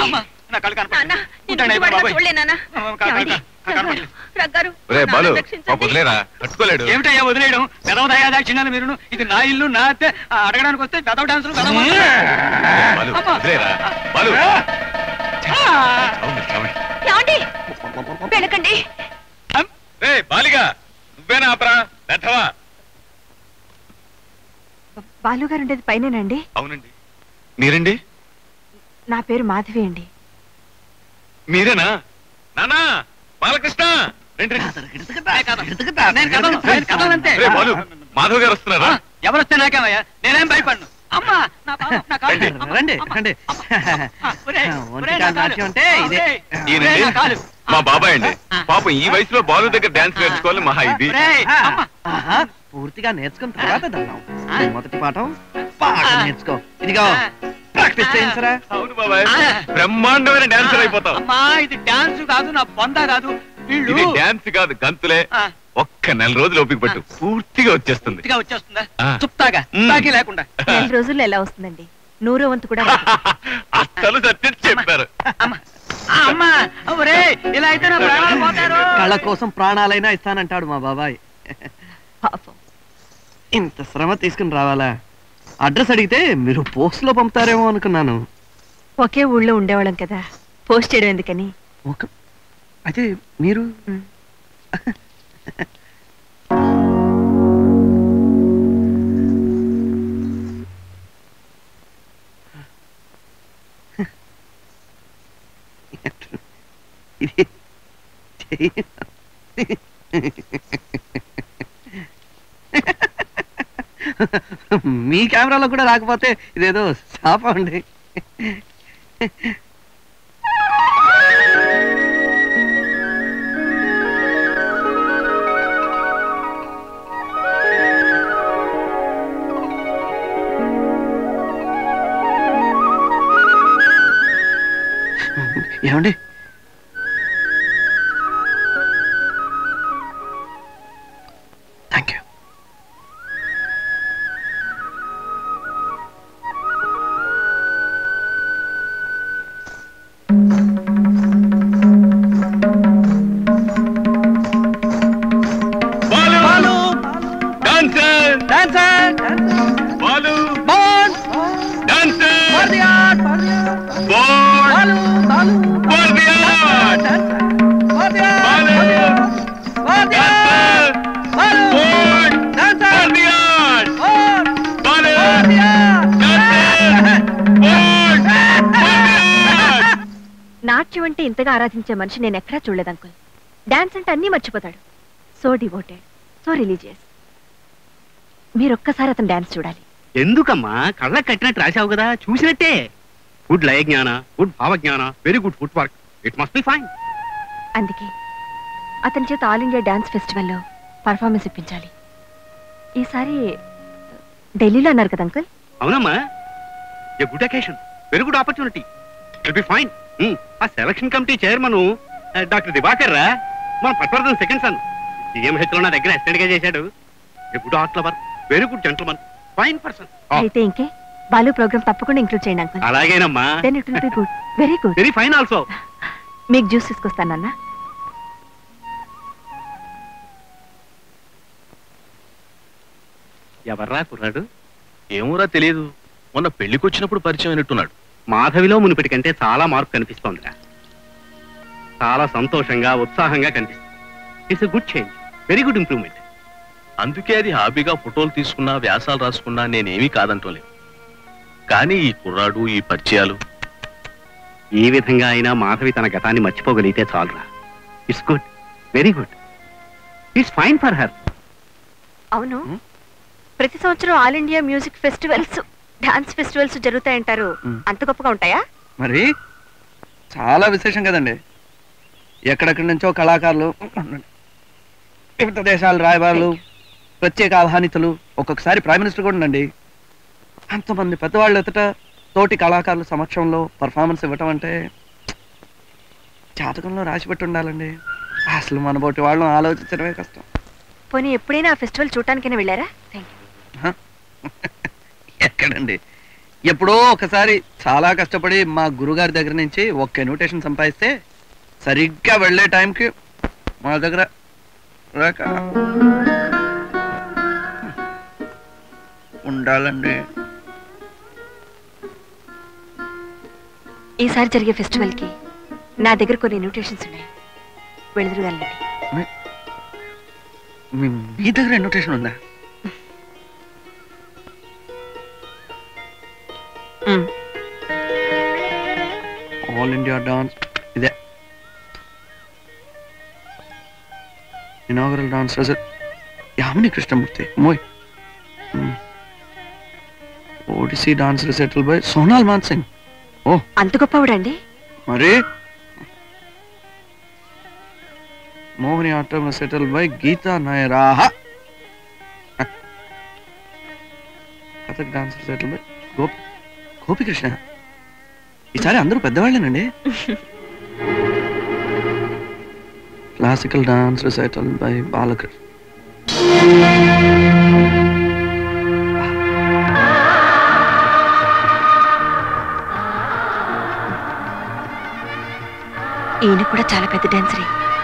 అమ్మా, నా కళ్ళు కనపడలేదు. నాన్న నేను ఉంటాను, ఇంటి వాడిగా బాబాయ్. చూడలే నాన్న అమ్మ, కా- కా- ఏమండి? కా- కనపడలేదు. రగ్గారు రే నాన్న బాలు రక్షించండి. పాప వదిలేరా తట్టుకోలేడు ఏమిటయ్యా వదిలేయడం పెదవ దయాదాక్షిణ్యాలు మీరు ఇది నా ఇల్లు నా అత్తే ఆ, అడగడానికి వస్తే పెదవ డాన్సులు పెదవ బాలు అమ్మా. వదిలేరా బాలు ఆ! అవును, అవును. ఏమండి వెనకండి రే బాలిగా నువ్వేనా ఆపరా వ్యర్థవా బాలుగారు ఉండేది పైనేనండి అవునండి మీరండి నా పేరు మాధవి అండి మీరేనా నానా బాలకృష్ణ రండి రండి. నేను కదలను. నేను కదలను. నేను కదలను అంతే. రే బాలు మాధవ్ గారు వస్తున్నారా ఆ, ఎవరొస్తే నాకేమయ్యా నేనేం భయపడను అమ్మా నా పాపం, నా కాలు. రండి. అమ్మా, రండి, అమ్మా, రండి. అమ్మా, అమ్మా. ఒరేయ్, ఒంటి ఒరేయ్, కాలు నా కాలు. నాట్యం అంటే ఇదే. ఒరేయ్, ఈయనండి ఒరేయ్, నా కాలు. మా బాబాయ్ అండి ఆ. పాపం ఈ వయసులో బాలు దగ్గర డాన్స్ నేర్చుకోవాలి మహా ఇది ఒరేయ్, అమ్మా. ఆహా, పూర్తిగా నేర్చుకున్న తర్వాత దండం మొదటి పాఠం బాగా ఆ. నేర్చుకో ఇదిగో ఆ. ప్రాక్టీస్ చేయించరా అవును బాబాయ్ ఆ. బ్రహ్మాండమైన డాన్సర్ అయిపోతావు అమ్మా ఇది డాన్స్ కాదు నా బొంద కాదు వీళ్ళు ఇది డాన్స్ కాదు గంతులే ఆ, ఒక్క నెల రోజులు ఓపిక పట్టు పూర్తిగా వచ్చేస్తుంది పూర్తిగా వచ్చేస్తుందా ఆ. చుప్తాగా మ్. తాకి లేకుండా నెల రోజుల్లో ఎలా వస్తుందండి నూరో వంతు కూడా రాదు. అసలు సత్యం చెప్పారు అమ్మా ఆ, అమ్మా ఒరే ఇలా అయితే నా ప్రాణాలు పోతారు కళ్ళ కోసం ప్రాణాలైనా ఇస్తానంటాడు మా బాబాయ్ పాపం ఇంత శ్రమ తీసుకుని రావాలా అడ్రస్ అడిగితే మీరు పోస్ట్ లో పంపుతారేమో అనుకున్నాను ఒకే ఊళ్ళో ఉండేవాళ్ళం కదా పోస్ట్ చేయడం ఎందుకని ఒక అయితే మీరు మ్. ఇది చెయ్యి. మీ కెమెరాలో కూడా రాకపోతే ఇదేదో శాపం అండి ఏమండి thank you Balu dancer dancer Balu ball dancer for the art for the board Balu Balu for the art for the Balu for the dancer Balu board dancer for the art Balu for the dancer board for the art నాట్యం అంటే ఇంతగా ఆరాధించే మనిషి నేను ఎక్కడా చూడలేదు uncle dance అంటే అన్నీ మర్చిపోతాడు సో డివోటెడ్ సో రిలీజియస్ మీరొక్కసారి అతను డాన్స్ చూడాలి ఎందుకమ్మా కళ్ళ కట్టినట్టు రాశావు కదా చూసినట్టే గుడ్ లయ జ్ఞాన గుడ్ భావజ్ఞాన very good foot work it must be fine అందుకే అతని చేత ఆల్ ఇండియా డాన్స్ ఫెస్టివల్లో పర్ఫార్మెన్స్ ఇప్పించాలి ఈసారి ఢిల్లీలో అన్నారు కదా అంకుల్ అవునమ్మా a good occasion very good opportunity will be fine ఆ selection committee chairman doctor Diwakar రా మన పట్వర్ధన్ సెకండ్ సన్ డిఎంహెచ్ లో నా దగ్గర అసిస్టెంట్ గా చేశాడు a good art lover very good gentleman fine person అయితే ఇంకే బాలు ప్రోగ్రామ్ తప్పకుండా ఇంక్లూడ్ చేయండి అంకుల్ అలాగేనమ్మా then it will be good very good very fine also మీకు జ్యూస్ తీసుకొస్తానన్నా ఎవర్రా కుర్రాడు ఏమోరా తెలియదు మొన్న పెళ్లికి వచ్చినప్పుడు పరిచయం అయినట్టున్నాడు మాధవిలో మునుపటి కంటే చాలా మార్పు కనిపిస్తోందిరా చాలా సంతోషంగా ఉత్సాహంగా కనిపిస్తుంది it's a good change very good improvement అందుకే అది హాబీగా ఫోటోలు తీసుకున్నా వ్యాసాలు రాసుకున్నా నేనేమీ కాదంటోలేదు కానీ ఈ కుర్రాడు ఈ పరిచయాలు ఈ విధంగా అయినా మాధవి తన గతాన్ని మర్చిపోగలిగితే చాలురా it's good very good it's fine for her అవును ప్రతి సంవత్సరం all India music festivals dance festivals జరుగుతాయంటారు మ్. అంత గొప్పగా ఉంటాయా మరి చాలా విశేషం కదండి ఎక్కడెక్కడి నుంచో కళాకారులు వివిధ దేశాల రాయబారులు ప్రత్యేక ఆహ్వానితులు ఒక్కొక్కసారి ప్రైమ్ మినిస్టర్ కూడా ఉండండి అంతమంది పెద్దవాళ్ళు ఎదుట తోటి కళాకారుల సమక్షంలో పర్ఫార్మెన్స్ ఇవ్వటం అంటే జాతకంలో రాసి పెట్టి ఉండాలండి అసలు మన బోటి వాళ్ళని ఆలోచించడమే కష్టం పోనీ ఎప్పుడైనా ఆ ఫెస్టివల్ చూడటానికైనా వెళ్ళారా థ్యాంక్ యూ ఎక్కడండి ఎప్పుడో ఒకసారి చాలా కష్టపడి మా గురుగారి దగ్గర నుంచి ఒక్క ఇన్విటేషన్ సంపాదిస్తే సరిగ్గా వెళ్ళే టైంకి మా దగ్గర రాక ఉండాలండి ఈసారి జరిగే ఫెస్టివల్కి నా దగ్గర కొన్ని ఇన్విటేషన్స్ ఉన్నాయి వెళుదురు వెళ్ళండి మీ మీ దగ్గర ఇన్విటేషన్ ఉందా మ్. ఆల్ ఇండియా డాన్స్ ఇదే inaugural dance result Yamini Krishnamurthy మోయ్ Odissi dance recital by Sonal Mansingh అంత గొప్పవాడండి మరి Mohiniyattam recital by Geeta నయరాహ Kathak dance recital by Gopi Gopikrishna ఈసారి అందరూ పెద్దవాళ్ళేనండి classical dance recital by Balakrishna ఈయన కూడా చాలా పెద్ద డాన్సరే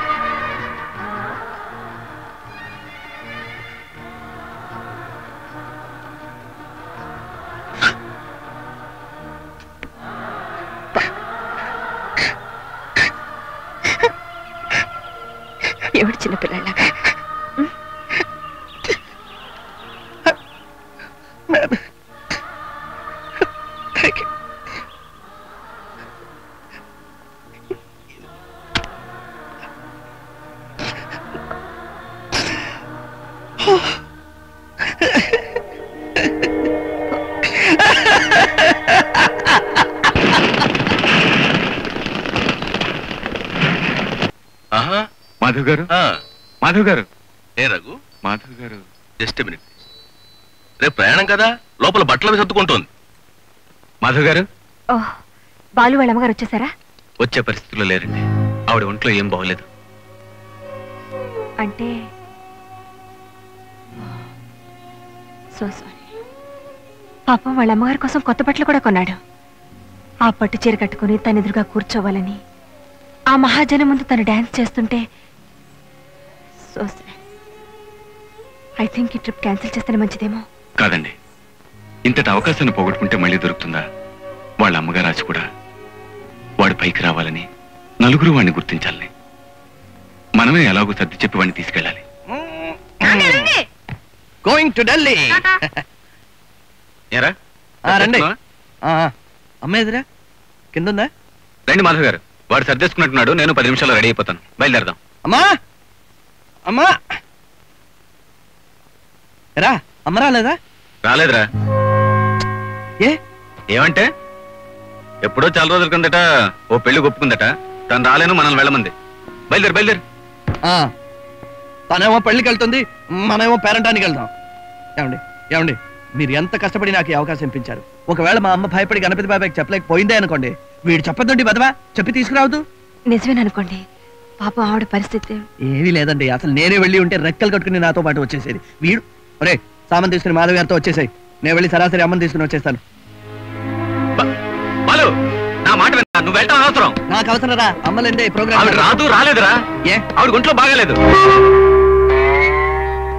ఎవడు చిన్నపిల్లలాగా ఆహా మాధవ్ గారు ఆ, మాధవ్ గారు ఏ రఘు మాధవ్ గారు జస్ట్ మినిట్ రేపు ప్రయాణం కదా లోపల బట్టలు సర్దుకుంటోంది మాధవ్ గారు ఓహ్ బాలు వాళ్ళ అమ్మగారు వచ్చేసారా వచ్చే పరిస్థితుల్లో లేరండి ఆవిడ ఒంట్లో ఏం బాగోలేదు అంటే సో సారీ పాపం వాళ్ళ అమ్మగారి కోసం కొత్త బట్టలు కూడా కొన్నాడు ఆ పట్టు చీర కట్టుకుని తన ఎదురుగా కూర్చోవాలని ఆ మహాజనం ముందు తను డాన్స్ చేస్తుంటే సో ఐ థింక్ ఈ ట్రిప్ క్యాన్సిల్ చేస్తేనే మంచిదేమో కాదండి ఇంతటి అవకాశాన్ని పోగొట్టుకుంటే మళ్ళీ దొరుకుతుందా వాళ్ళ అమ్మగారు ఆశ కూడా వాడు పైకి రావాలని నలుగురు వాడిని గుర్తించాలని మనమే ఎలాగో సర్ది చెప్పి వాడిని తీసుకెళ్ళాలి గోయింగ్ టు ఢిల్లీ ఏరా రండి అమ్మ ఎదురా కింద ఉందా రండి మాధవ్ గారు వాడు సర్దేసుకున్నట్టున్నాడు నేను పది నిమిషాల్లో రెడీ అయిపోతాను బయలుదేరదాం అమ్మా అమ్మా రా అమ్మ రాలేదా రాలేదురా ఏ ఏమంటే ఎప్పుడో చాలా రోజుల కిందట ఓ పెళ్లి ఒప్పుకుందట తను రాలేను మనల్ని వెళ్ళమంది బయలుదేరు బయలుదేరు ఆ, తనేమో పెళ్ళికి వెళ్తుంది మనమేమో పేరంటానికి వెళ్దాం ఏమండి ఏమండి మీరు ఎంత కష్టపడి నాకు ఈ అవకాశం ఇప్పించారు ఒకవేళ మా అమ్మ భయపడి గణపతి బాబాయ్కి చెప్పలేకపోయిందే అనుకోండి వీడు చెప్పొద్దండి బదవా చెప్పి తీసుకురావద్దు నిజమేననుకోండి పాపం ఆవిడ పరిస్థితి ఏమీ లేదండి అసలు నేనే వెళ్ళి ఉంటే రెక్కలు కట్టుకుని నాతో పాటు వచ్చేసేది వీడు ఒరే సామాన్ తీసుకుని మాధవి గారితో వచ్చేసాయి నేను వెళ్ళి సరాసరి అమ్మని తీసుకుని వచ్చేస్తాను బాలు నా మాట విన్నా నువ్వు వెళ్ళటం అనవసరం నాకు అవసరం రా అమ్మలేందే ఈ ఆవిడ ప్రోగ్రామ్ రాదు రాలేదురా ఏ ఆవిడ ఒంట్లో బాగాలేదు